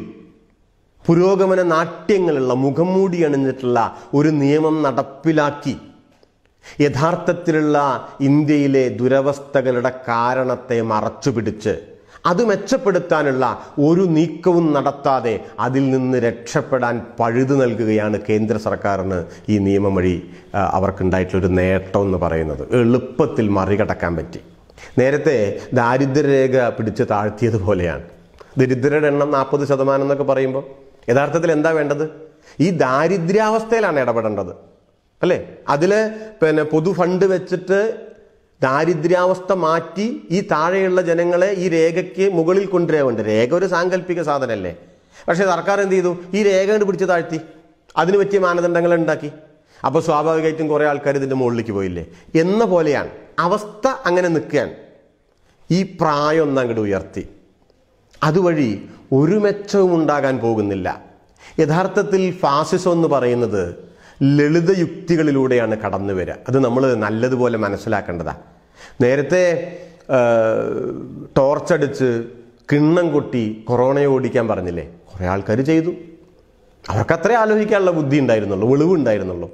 പുരോഗമന നാട്യങ്ങളുള്ള മുഖം മൂടി അണിഞ്ഞിട്ടുള്ള ഒരു നിയമം നടപ്പിലാക്കി യഥാർത്ഥത്തിലുള്ള ഇന്ത്യയിലെ ദുരവസ്ഥകളുടെ കാരണത്തെ മറച്ചുപിടിച്ച് അത് മെച്ചപ്പെടുത്താനുള്ള ഒരു നീക്കവും നടത്താതെ അതിൽ നിന്ന് രക്ഷപ്പെടാൻ പഴുതു നൽകുകയാണ് കേന്ദ്ര സർക്കാരിന് ഈ നിയമം വഴി ആ, അവർക്കുണ്ടായിട്ടുള്ളൊരു നേട്ടം എന്ന് പറയുന്നത് എളുപ്പത്തിൽ മറികടക്കാൻ പറ്റി നേരത്തെ ദാരിദ്ര്യരേഖ പിടിച്ച് താഴ്ത്തിയതുപോലെയാണ് ദരിദ്രരുടെ എണ്ണം നാൽപ്പത് ശതമാനം എന്നൊക്കെ പറയുമ്പോൾ യഥാർത്ഥത്തിൽ എന്താ വേണ്ടത് ഈ ദാരിദ്ര്യാവസ്ഥയിലാണ് ഇടപെടേണ്ടത് അല്ലേ അതിൽ പിന്നെ പൊതു ഫണ്ട് വെച്ചിട്ട് ദാരിദ്ര്യാവസ്ഥ മാറ്റി ഈ താഴെയുള്ള ജനങ്ങളെ ഈ രേഖയ്ക്ക് മുകളിൽ കൊണ്ടുവരാറുണ്ട് രേഖ ഒരു സാങ്കല്പിക സാധനമല്ലേ പക്ഷേ സർക്കാർ എന്ത് ചെയ്തു ഈ രേഖ കൊണ്ട് പിടിച്ച് താഴ്ത്തി അതിന് പറ്റിയ മാനദണ്ഡങ്ങൾ ഉണ്ടാക്കി അപ്പോൾ സ്വാഭാവികമായിട്ടും കുറേ ആൾക്കാർ ഇതിൻ്റെ മുകളിലേക്ക് പോയില്ലേ എന്ന പോലെയാണ് അവസ്ഥ അങ്ങനെ നിൽക്കുകയാണ് ഈ പ്രായം ഒന്ന് അങ്ങോട്ട് ഉയർത്തി അതുവഴി ഒരു മെച്ചവും ഉണ്ടാകാൻ പോകുന്നില്ല യഥാർത്ഥത്തിൽ ഫാസിസം എന്ന് പറയുന്നത് ലളിത യുക്തികളിലൂടെയാണ് കടന്നു വരിക അത് നമ്മൾ നല്ലതുപോലെ മനസ്സിലാക്കേണ്ടതാ നേരത്തെ ആ, ടോർച്ചടിച്ച് കിണ്ണം കൊട്ടി കൊറോണയെ ഓടിക്കാൻ പറഞ്ഞില്ലേ കുറേ ആൾക്കാർ ചെയ്തു അവർക്ക് അത്രേ ആലോചിക്കാനുള്ള ബുദ്ധി ഉണ്ടായിരുന്നുള്ളൂ വെളിവ് ഉണ്ടായിരുന്നുള്ളൂ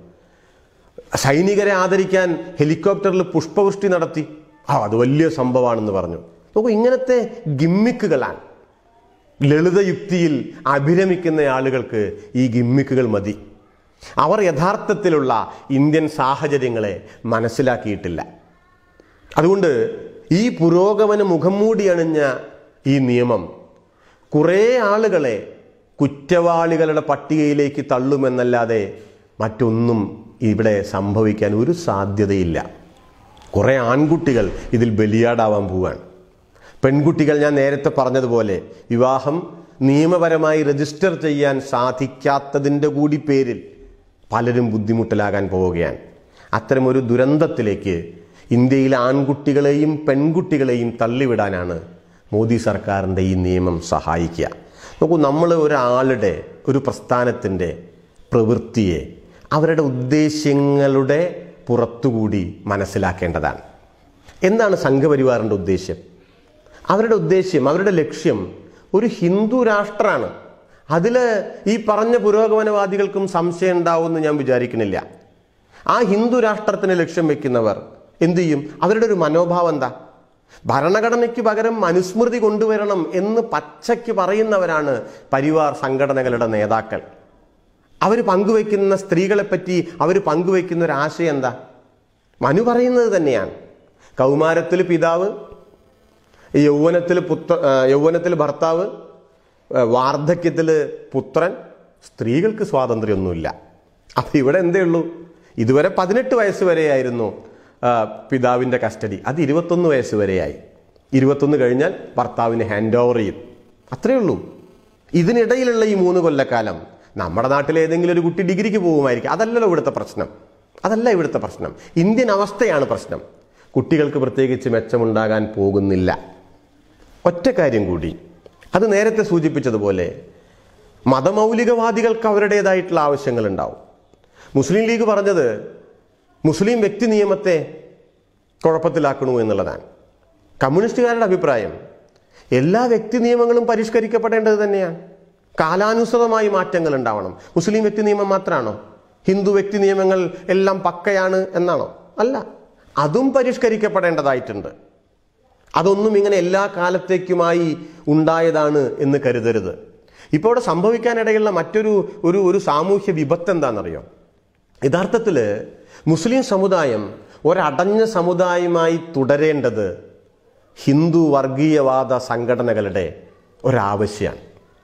സൈനികരെ ആദരിക്കാൻ ഹെലികോപ്റ്ററിൽ പുഷ്പവൃഷ്ടി നടത്തി ആ അത് വലിയ സംഭവമാണെന്ന് പറഞ്ഞു നോക്കൂ ഇങ്ങനത്തെ ഗിമ്മിക്കുകളാണ് ലളിതയുക്തിയിൽ അഭിരമിക്കുന്ന ആളുകൾക്ക് ഈ ഗിമ്മിക്കുകൾ മതി അവർ യഥാർത്ഥത്തിലുള്ള ഇന്ത്യൻ സാഹചര്യങ്ങളെ മനസ്സിലാക്കിയിട്ടില്ല അതുകൊണ്ട് ഈ പുരോഗമന മുഖം മൂടി അണിഞ്ഞ ഈ നിയമം കുറേ ആളുകളെ കുറ്റവാളികളുടെ പട്ടികയിലേക്ക് തള്ളുമെന്നല്ലാതെ മറ്റൊന്നും ഇവിടെ സംഭവിക്കാൻ ഒരു സാധ്യതയില്ല കുറേ ആൺകുട്ടികൾ ഇതിൽ ബലിയാടാവാൻ പോവാണ് പെൺകുട്ടികൾ ഞാൻ നേരത്തെ പറഞ്ഞതുപോലെ വിവാഹം നിയമപരമായി രജിസ്റ്റർ ചെയ്യാൻ സാധിക്കാത്തതിൻ്റെ കൂടി പേരിൽ പലരും ബുദ്ധിമുട്ടിലാകാൻ പോവുകയാണ് അത്തരമൊരു ദുരന്തത്തിലേക്ക് ഇന്ത്യയിലെ ആൺകുട്ടികളെയും പെൺകുട്ടികളെയും തള്ളിവിടാനാണ് മോദി സർക്കാരിൻ്റെ ഈ നിയമം സഹായിക്കുക നോക്കൂ നമ്മൾ ഒരാളുടെ ഒരു പ്രസ്ഥാനത്തിൻ്റെ പ്രവൃത്തിയെ അവരുടെ ഉദ്ദേശ്യങ്ങളുടെ പുറത്തുകൂടി മനസ്സിലാക്കേണ്ടതാണ് എന്താണ് സംഘപരിവാറിൻ്റെ ഉദ്ദേശ്യം അവരുടെ ഉദ്ദേശ്യം അവരുടെ ലക്ഷ്യം ഒരു ഹിന്ദു രാഷ്ട്രമാണ് അതിൽ ഈ പറഞ്ഞ പുരോഗമനവാദികൾക്കും സംശയം ഉണ്ടാവുമെന്ന് ഞാൻ വിചാരിക്കുന്നില്ല ആ ഹിന്ദു രാഷ്ട്രത്തിന് ലക്ഷ്യം വെക്കുന്നവർ എന്തു ചെയ്യും അവരുടെ ഒരു മനോഭാവം എന്താ ഭരണഘടനയ്ക്ക് പകരം മനുസ്മൃതി കൊണ്ടുവരണം എന്ന് പച്ചയ്ക്ക് പറയുന്നവരാണ് പരിവാർ സംഘടനകളുടെ നേതാക്കൾ അവർ പങ്കുവയ്ക്കുന്ന സ്ത്രീകളെ പറ്റി അവർ പങ്കുവയ്ക്കുന്ന ഒരു ആശയം എന്താ മനു പറയുന്നത് തന്നെയാണ് കൗമാരത്തിൽ പിതാവ് യൗവനത്തിൽ പുത്ര ആ, യൗവനത്തിൽ ഭർത്താവ് ആ, വാർദ്ധക്യത്തിൽ പുത്രൻ സ്ത്രീകൾക്ക് സ്വാതന്ത്ര്യമൊന്നുമില്ല അപ്പം ഇവിടെ എന്തേ ഉള്ളൂ ഇതുവരെ പതിനെട്ട് വയസ്സ് വരെയായിരുന്നു ആ, പിതാവിൻ്റെ കസ്റ്റഡി അത് ഇരുപത്തൊന്ന് വയസ്സ് വരെയായി ഇരുപത്തൊന്ന് കഴിഞ്ഞാൽ ഭർത്താവിന് ഹാൻഡ് ഓവർ ചെയ്യും അത്രയേ ഉള്ളൂ ഇതിനിടയിലുള്ള ഈ മൂന്ന് കൊല്ലക്കാലം നമ്മുടെ നാട്ടിലെ ഏതെങ്കിലും ഒരു കുട്ടി ഡിഗ്രിക്ക് പോകുമായിരിക്കും അതല്ലല്ലോ ഇവിടുത്തെ പ്രശ്നം അതല്ല ഇവിടുത്തെ പ്രശ്നം ഇന്ത്യൻ അവസ്ഥയാണ് പ്രശ്നം കുട്ടികൾക്ക് പ്രത്യേകിച്ച് മെച്ചമുണ്ടാകാൻ പോകുന്നില്ല ഒറ്റ കാര്യം കൂടി അത് നേരത്തെ സൂചിപ്പിച്ചതുപോലെ മതമൗലികവാദികൾക്ക് അവരുടേതായിട്ടുള്ള ആവശ്യങ്ങളുണ്ടാവും മുസ്ലിം ലീഗ് പറഞ്ഞത് മുസ്ലിം വ്യക്തി നിയമത്തെ കുഴപ്പത്തിലാക്കണു എന്നുള്ളതാണ് കമ്മ്യൂണിസ്റ്റുകാരുടെ അഭിപ്രായം എല്ലാ വ്യക്തി നിയമങ്ങളും പരിഷ്കരിക്കപ്പെടേണ്ടത് തന്നെയാണ് കാലാനുസൃതമായി മാറ്റങ്ങൾ ഉണ്ടാവണം മുസ്ലിം വ്യക്തി നിയമം മാത്രമാണോ ഹിന്ദു വ്യക്തി നിയമങ്ങൾ എല്ലാം പക്കയാണ് എന്നാണോ അല്ല അതും പരിഷ്കരിക്കപ്പെടേണ്ടതായിട്ടുണ്ട് അതൊന്നും ഇങ്ങനെ എല്ലാ കാലത്തേക്കുമായി ഉണ്ടായതാണ് എന്ന് കരുതരുത് ഇപ്പോൾ ഇവിടെ സംഭവിക്കാനിടയുള്ള മറ്റൊരു ഒരു ഒരു സാമൂഹ്യ വിപത്ത് എന്താണെന്നറിയോ യഥാർത്ഥത്തിൽ മുസ്ലിം സമുദായം ഒരടഞ്ഞ സമുദായമായി തുടരേണ്ടത് ഹിന്ദു വർഗീയവാദ സംഘടനകളുടെ ഒരാവശ്യമാണ്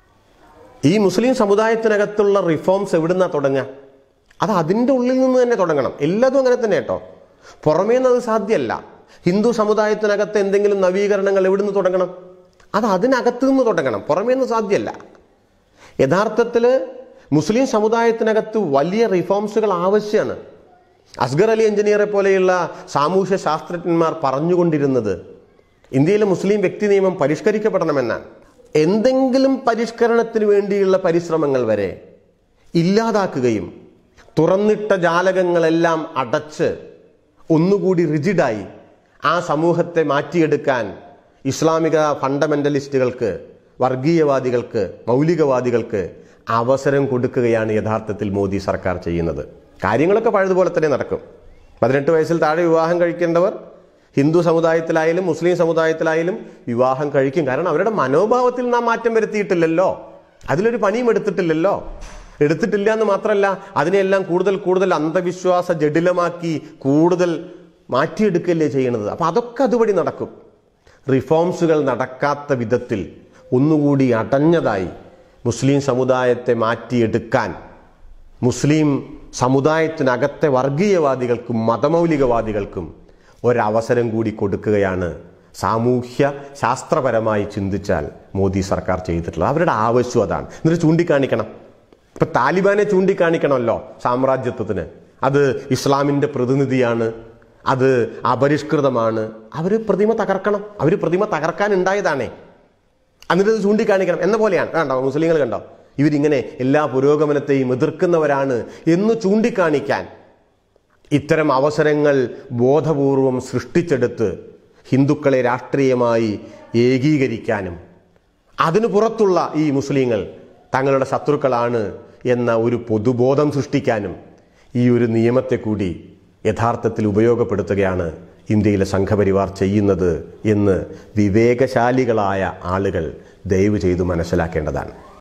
ഈ മുസ്ലിം സമുദായത്തിനകത്തുള്ള റിഫോംസ് എവിടുന്നാ തുടങ്ങുക അത് അതിൻ്റെ ഉള്ളിൽ നിന്ന് തന്നെ തുടങ്ങണം എല്ലാതും അങ്ങനെ തന്നെ കേട്ടോ പുറമേ നിന്ന് അത് സാധ്യമല്ല ഹിന്ദു സമുദായത്തിനകത്ത് എന്തെങ്കിലും നവീകരണങ്ങൾ എവിടുന്ന് തുടങ്ങണം അത് അതിനകത്ത് നിന്ന് തുടങ്ങണം പുറമേ നിന്ന് സാധ്യമല്ല യഥാർത്ഥത്തിൽ മുസ്ലിം സമുദായത്തിനകത്ത് വലിയ റിഫോംസുകൾ ആവശ്യമാണ് അസ്ഗർ അലി എഞ്ചിനീയറെ പോലെയുള്ള സാമൂഹ്യ ശാസ്ത്രജ്ഞന്മാർ പറഞ്ഞുകൊണ്ടിരുന്നത് ഇന്ത്യയിലെ മുസ്ലിം വ്യക്തി നിയമം പരിഷ്കരിക്കപ്പെടണമെന്നാണ് എന്തെങ്കിലും പരിഷ്കരണത്തിന് വേണ്ടിയുള്ള പരിശ്രമങ്ങൾ വരെ ഇല്ലാതാക്കുകയും തുറന്നിട്ട ജാലകങ്ങളെല്ലാം അടച്ച് ഒന്നുകൂടി റിജിഡായി ആ സമൂഹത്തെ മാറ്റിയെടുക്കാൻ ഇസ്ലാമിക ഫണ്ടമെന്റലിസ്റ്റുകൾക്ക് വർഗീയവാദികൾക്ക് മൗലികവാദികൾക്ക് അവസരം കൊടുക്കുകയാണ് യഥാർത്ഥത്തിൽ മോദി സർക്കാർ ചെയ്യുന്നത് കാര്യങ്ങളൊക്കെ പഴയതുപോലെ തന്നെ നടക്കും പതിനെട്ട് വയസ്സിൽ താഴെ വിവാഹം കഴിക്കേണ്ടവർ ഹിന്ദു സമുദായത്തിലായാലും മുസ്ലിം സമുദായത്തിലായാലും വിവാഹം കഴിക്കും കാരണം അവരുടെ മനോഭാവത്തിൽ നാം മാറ്റം വരുത്തിയിട്ടില്ലല്ലോ അതിലൊരു പണിയും എടുത്തിട്ടില്ലല്ലോ എടുത്തിട്ടില്ല എന്ന് മാത്രമല്ല അതിനെല്ലാം കൂടുതൽ കൂടുതൽ അന്ധവിശ്വാസ ജഡിലമാക്കി കൂടുതൽ മാറ്റിയെടുക്കല്ലേ ചെയ്യണത് അപ്പം അതൊക്കെ അതുവഴി നടക്കും റിഫോംസുകൾ നടക്കാത്ത വിധത്തിൽ ഒന്നുകൂടി അടഞ്ഞതായി മുസ്ലിം സമുദായത്തെ മാറ്റിയെടുക്കാൻ മുസ്ലിം സമുദായത്തിനകത്തെ വർഗീയവാദികൾക്കും മതമൗലികവാദികൾക്കും ഒരവസരം കൂടി കൊടുക്കുകയാണ് സാമൂഹ്യ ശാസ്ത്രപരമായി ചിന്തിച്ചാൽ മോദി സർക്കാർ ചെയ്തിട്ടുള്ളത് അവരുടെ ആവശ്യം അതാണ് എന്നിട്ട് ചൂണ്ടിക്കാണിക്കണം ഇപ്പൊ താലിബാനെ ചൂണ്ടിക്കാണിക്കണമല്ലോ സാമ്രാജ്യത്വത്തിന് അത് ഇസ്ലാമിന്റെ പ്രതിനിധിയാണ് അത് അപരിഷ്കൃതമാണ് അവര് പ്രതിമ തകർക്കണം അവര് പ്രതിമ തകർക്കാൻ ഉണ്ടായതാണേ എന്നിട്ട് ഇത് ചൂണ്ടിക്കാണിക്കണം എന്ന പോലെയാണ് കണ്ടോ മുസ്ലിങ്ങൾ കണ്ടോ ഇവരിങ്ങനെ എല്ലാ പുരോഗമനത്തെയും എതിർക്കുന്നവരാണ് എന്ന് ചൂണ്ടിക്കാണിക്കാൻ ഇത്തരം അവസരങ്ങൾ ബോധപൂർവം സൃഷ്ടിച്ചെടുത്ത് ഹിന്ദുക്കളെ രാഷ്ട്രീയമായി ഏകീകരിക്കാനും അതിനു പുറത്തുള്ള ഈ മുസ്ലിങ്ങൾ തങ്ങളുടെ ശത്രുക്കളാണ് എന്ന ഒരു പൊതുബോധം സൃഷ്ടിക്കാനും ഈ ഒരു നിയമത്തെ കൂടി യഥാർത്ഥത്തിൽ ഉപയോഗപ്പെടുത്തുകയാണ് ഇന്ത്യയിലെ സംഘപരിവാർ ചെയ്യുന്നത് എന്ന് വിവേകശാലികളായ ആളുകൾ ദയവ് ചെയ്തു മനസ്സിലാക്കേണ്ടതാണ്